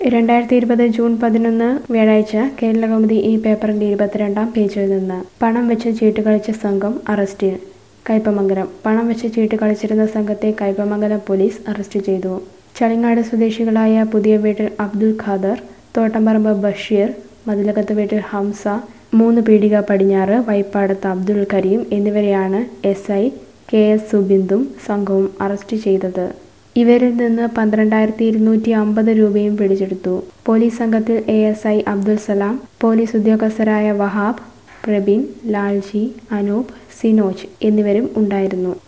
രണ്ടായിരത്തി ഇരുപത് ജൂൺ പതിനൊന്ന് വ്യാഴാഴ്ച കേരളകൗമുദി ഈ പേപ്പറിന്റെ ഇരുപത്തിരണ്ടാം പേജിൽ നിന്ന് പണം വെച്ച് ചീട്ട് കളിച്ച സംഘം അറസ്റ്റിൽ കയ്പമംഗലം പണം വെച്ച് ചീട്ട് കളിച്ചിരുന്ന സംഘത്തെ കയ്പമംഗലം പോലീസ് അറസ്റ്റ് ചെയ്തു ചളിങ്ങാട് സ്വദേശികളായ പുതിയ വീട്ടിൽ അബ്ദുൽ ഖാദർ തോട്ടംപറമ്പ് ബഷീർ മതിലകത്ത് വീട്ടിൽ ഹംസ മൂന്ന് പീടിക പടിഞ്ഞാറ് വൈപ്പാടത്ത് അബ്ദുൽ കരീം എന്നിവരെയാണ് എസ് ഐ കെ എസ് സുബിന്ദും സംഘവും അറസ്റ്റ് ചെയ്തത് ഇവരിൽ നിന്ന് പന്ത്രണ്ടായിരത്തി ഇരുന്നൂറ്റി അമ്പത് രൂപയും പിടിച്ചെടുത്തു പോലീസ് സംഘത്തിൽ A S I Abdul Salam police ഉദ്യോഗസ്ഥരായ വഹാബ് പ്രബീൻ ലാൽജി അനൂപ് സിനോജ് എന്നിവരും ഉണ്ടായിരുന്നു